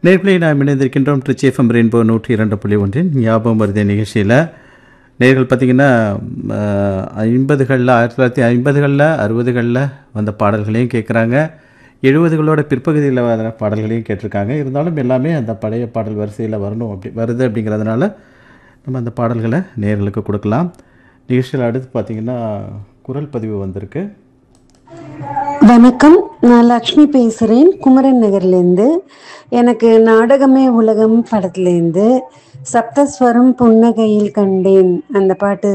நேர்களை நாம் இணைந்திருக்கின்றோம் ட்ரிச்சி எஃப்எம் ரெயின்போ நூற்றி இரண்டு புள்ளி ஒன்றின் ஞாபகம் வருது நிகழ்ச்சியில் நேர்கள் பார்த்திங்கன்னா ஐம்பதுகளில் ஆயிரத்தி தொள்ளாயிரத்தி ஐம்பதுகளில் அறுபதுகளில் வந்த பாடல்களையும் கேட்குறாங்க எழுபதுகளோட பிற்பகுதியில் வர பாடல்களையும் கேட்டிருக்காங்க இருந்தாலும் எல்லாமே அந்த பழைய பாடல் வரிசையில் வரணும் அப்படி வருது அப்படிங்கிறதுனால நம்ம அந்த பாடல்களை நேர்களுக்கு கொடுக்கலாம் நிகழ்ச்சியில் அடுத்து பார்த்திங்கன்னா குரல் பதிவு வந்திருக்கு வணக்கம் நான் லக்ஷ்மி பேசுகிறேன் குமரன் நகர்லேருந்து எனக்கு நாடகமே உலகம் படத்துலேருந்து சப்தஸ்வரம் புன்னகையில் கண்டேன் அந்த பாட்டு